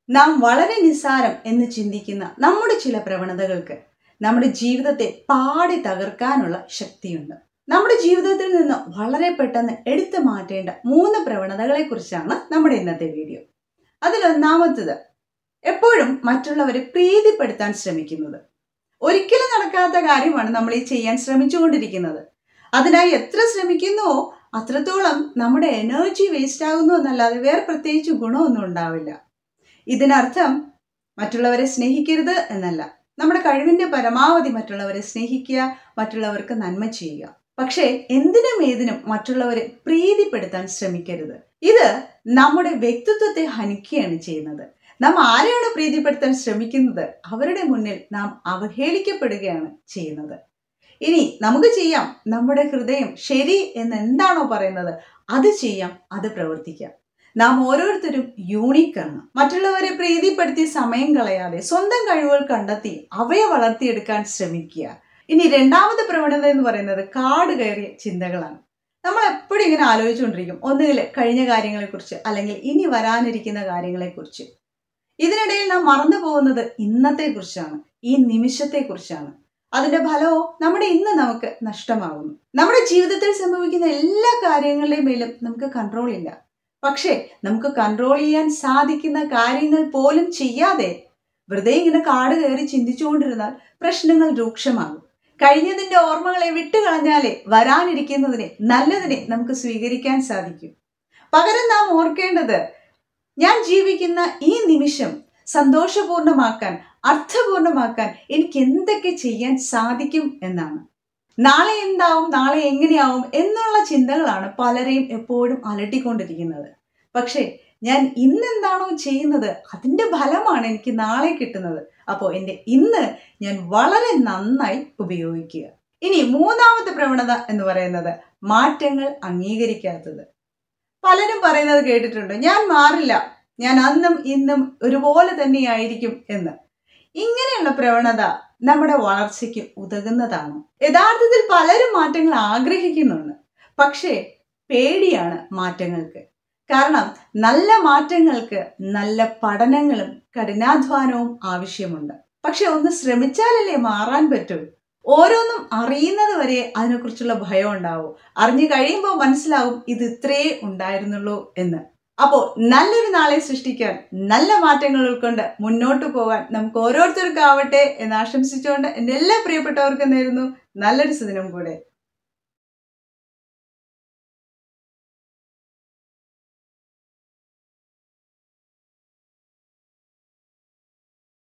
നാം വളരെ നിസ്സാരം എന്ന് ചിന്തിക്കുന്ന നമ്മുടെ ചില പ്രവണതകൾക്ക് നമ്മുടെ ജീവിതത്തെ പാടി തകർക്കാനുള്ള ശക്തിയുണ്ട് നമ്മുടെ ജീവിതത്തിൽ നിന്ന് വളരെ പെട്ടെന്ന് എടുത്തു മാറ്റേണ്ട മൂന്ന് പ്രവണതകളെ കുറിച്ചാണ് നമ്മുടെ ഇന്നത്തെ വീഡിയോ അതിലൊന്നാമത്തത് എപ്പോഴും മറ്റുള്ളവരെ പ്രീതിപ്പെടുത്താൻ ശ്രമിക്കുന്നത് ഒരിക്കലും നടക്കാത്ത കാര്യമാണ് നമ്മൾ ഈ ചെയ്യാൻ ശ്രമിച്ചുകൊണ്ടിരിക്കുന്നത് അതിനായി എത്ര ശ്രമിക്കുന്നുവോ അത്രത്തോളം നമ്മുടെ എനർജി വേസ്റ്റ് ആകുന്നു എന്നല്ലാതെ വേറെ പ്രത്യേകിച്ച് ഗുണമൊന്നും ഉണ്ടാവില്ല ഇതിനർത്ഥം മറ്റുള്ളവരെ സ്നേഹിക്കരുത് എന്നല്ല നമ്മുടെ കഴിവിന്റെ പരമാവധി മറ്റുള്ളവരെ സ്നേഹിക്കുക മറ്റുള്ളവർക്ക് നന്മ ചെയ്യുക പക്ഷേ എന്തിനും ഏതിനും മറ്റുള്ളവരെ പ്രീതിപ്പെടുത്താൻ ശ്രമിക്കരുത് ഇത് നമ്മുടെ വ്യക്തിത്വത്തെ ഹനിക്കുകയാണ് ചെയ്യുന്നത് നാം ആരെയാണ് പ്രീതിപ്പെടുത്താൻ ശ്രമിക്കുന്നത് അവരുടെ മുന്നിൽ നാം അവഹേളിക്കപ്പെടുകയാണ് ചെയ്യുന്നത് ഇനി നമുക്ക് ചെയ്യാം നമ്മുടെ ഹൃദയം ശരി എന്ന് എന്താണോ പറയുന്നത് അത് ചെയ്യാം അത് പ്രവർത്തിക്കാം നാം ഓരോരുത്തരും യൂണിക്കാണ് മറ്റുള്ളവരെ പ്രീതിപ്പെടുത്തി സമയം കളയാതെ സ്വന്തം കഴിവുകൾ കണ്ടെത്തി അവയെ വളർത്തിയെടുക്കാൻ ശ്രമിക്കുക ഇനി രണ്ടാമത്തെ പ്രവണത എന്ന് പറയുന്നത് കാട് കയറിയ ചിന്തകളാണ് നമ്മൾ എപ്പോഴും ഇങ്ങനെ ആലോചിച്ചുകൊണ്ടിരിക്കും ഒന്നുകിൽ കഴിഞ്ഞ കാര്യങ്ങളെക്കുറിച്ച് അല്ലെങ്കിൽ ഇനി വരാനിരിക്കുന്ന കാര്യങ്ങളെക്കുറിച്ച് ഇതിനിടയിൽ നാം മറന്നു പോകുന്നത് ഇന്നത്തെ കുറിച്ചാണ് ഈ നിമിഷത്തെ കുറിച്ചാണ് അതിന്റെ ഫലമോ നമ്മുടെ ഇന്ന് നമുക്ക് നഷ്ടമാകുന്നു നമ്മുടെ ജീവിതത്തിൽ സംഭവിക്കുന്ന എല്ലാ കാര്യങ്ങളുടെയും മേലും നമുക്ക് കൺട്രോൾ ഇല്ല പക്ഷേ നമുക്ക് കൺട്രോൾ ചെയ്യാൻ സാധിക്കുന്ന കാര്യങ്ങൾ പോലും ചെയ്യാതെ വെറുതെ ഇങ്ങനെ കാട് കയറി ചിന്തിച്ചുകൊണ്ടിരുന്നാൽ പ്രശ്നങ്ങൾ രൂക്ഷമാകും കഴിഞ്ഞതിന്റെ ഓർമ്മകളെ വിട്ടുകളഞ്ഞാലേ വരാനിരിക്കുന്നതിനെ നല്ലതിനെ നമുക്ക് സ്വീകരിക്കാൻ സാധിക്കും പകരം നാം ഓർക്കേണ്ടത് ഞാൻ ജീവിക്കുന്ന ഈ നിമിഷം സന്തോഷപൂർണമാക്കാൻ അർത്ഥപൂർണമാക്കാൻ എനിക്ക് എന്തൊക്കെ ചെയ്യാൻ സാധിക്കും എന്നാണ് നാളെ എന്താവും നാളെ എങ്ങനെയാവും എന്നുള്ള ചിന്തകളാണ് പലരെയും എപ്പോഴും അലട്ടിക്കൊണ്ടിരിക്കുന്നത് പക്ഷേ ഞാൻ ഇന്ന് എന്താണോ ചെയ്യുന്നത് അതിൻ്റെ ഫലമാണ് എനിക്ക് നാളെ കിട്ടുന്നത് അപ്പോൾ എൻ്റെ ഇന്ന് ഞാൻ വളരെ നന്നായി ഉപയോഗിക്കുക ഇനി മൂന്നാമത്തെ പ്രവണത എന്ന് പറയുന്നത് മാറ്റങ്ങൾ അംഗീകരിക്കാത്തത് പലരും പറയുന്നത് കേട്ടിട്ടുണ്ട് ഞാൻ മാറില്ല ഞാൻ അന്നും ഇന്നും ഒരുപോലെ തന്നെയായിരിക്കും എന്ന് ഇങ്ങനെയുള്ള പ്രവണത നമ്മുടെ വളർച്ചയ്ക്ക് ഉതകുന്നതാണ് യഥാർത്ഥത്തിൽ പലരും മാറ്റങ്ങൾ ആഗ്രഹിക്കുന്നുണ്ട് പക്ഷേ പേടിയാണ് മാറ്റങ്ങൾക്ക് കാരണം നല്ല മാറ്റങ്ങൾക്ക് നല്ല പഠനങ്ങളും കഠിനാധ്വാനവും ആവശ്യമുണ്ട് പക്ഷെ ഒന്ന് ശ്രമിച്ചാലല്ലേ മാറാൻ പറ്റൂ ഓരോന്നും അറിയുന്നത് വരെ അതിനെക്കുറിച്ചുള്ള ഭയം ഉണ്ടാവും അറിഞ്ഞു കഴിയുമ്പോൾ മനസ്സിലാവും ഇത് ഇത്രേ ഉണ്ടായിരുന്നുള്ളൂ എന്ന് അപ്പോൾ നല്ലൊരു നാളെ സൃഷ്ടിക്കാൻ നല്ല മാറ്റങ്ങൾ ഉൾക്കൊണ്ട് മുന്നോട്ട് പോകാൻ നമുക്ക് ഓരോരുത്തർക്കും ആവട്ടെ എന്ന് ആശംസിച്ചുകൊണ്ട് എൻ്റെ എല്ലാ പ്രിയപ്പെട്ടവർക്കും നേരുന്നു നല്ലൊരു സുദിനം കൂടെ